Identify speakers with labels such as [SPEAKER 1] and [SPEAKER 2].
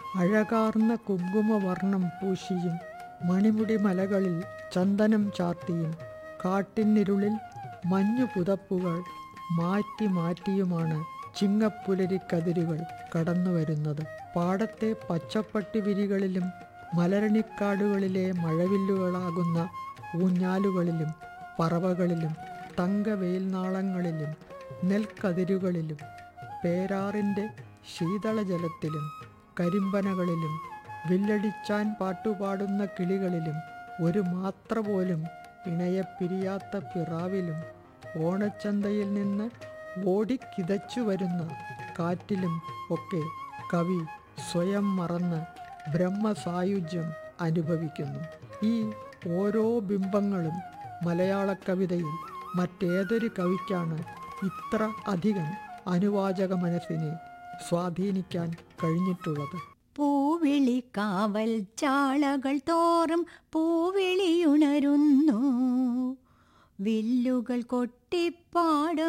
[SPEAKER 1] അഴകാർന്ന കുങ്കുമവർണം പൂശിയും മണിമുടി മലകളിൽ ചന്ദനം ചാർത്തിയും കാട്ടിന്നിരുളിൽ മഞ്ഞു പുതപ്പുകൾ മാറ്റി മാറ്റിയുമാണ് ചിങ്ങപ്പുലരിക്കതിരുകൾ കടന്നു വരുന്നത് പാടത്തെ പച്ചപ്പട്ടി വിരികളിലും മലരണിക്കാടുകളിലെ മഴവില്ലുകളാകുന്ന ഊഞ്ഞാലുകളിലും പറവകളിലും തങ്കവെയിൽനാളങ്ങളിലും നെൽക്കതിരുകളിലും പേരാറിൻ്റെ ശീതളജലത്തിലും കരിമ്പനകളിലും വില്ലടിച്ചാൻ പാട്ടുപാടുന്ന കിളികളിലും ഒരു മാത്ര പോലും ഇണയെപ്പിരിയാത്ത പിറാവിലും ഓണച്ചന്തയിൽ നിന്ന് ഓടിക്കിതച്ചു വരുന്ന കാറ്റിലും ഒക്കെ കവി സ്വയം മറന്ന് ബ്രഹ്മസായുജ്യം അനുഭവിക്കുന്നു ഈ ഓരോ ബിംബങ്ങളും മലയാള കവിതയിൽ മറ്റേതൊരു കവിക്കാണ് ഇത്ര അധികം അനുവാചക മനസ്സിനെ സ്വാധീനിക്കാൻ കഴിഞ്ഞിട്ടുള്ളത്
[SPEAKER 2] പൂവിളി കാവൽ ചാളകൾ തോറും പൂവിളിയുണരുന്നു വില്ലുകൾ കൊട്ടിപ്പാടും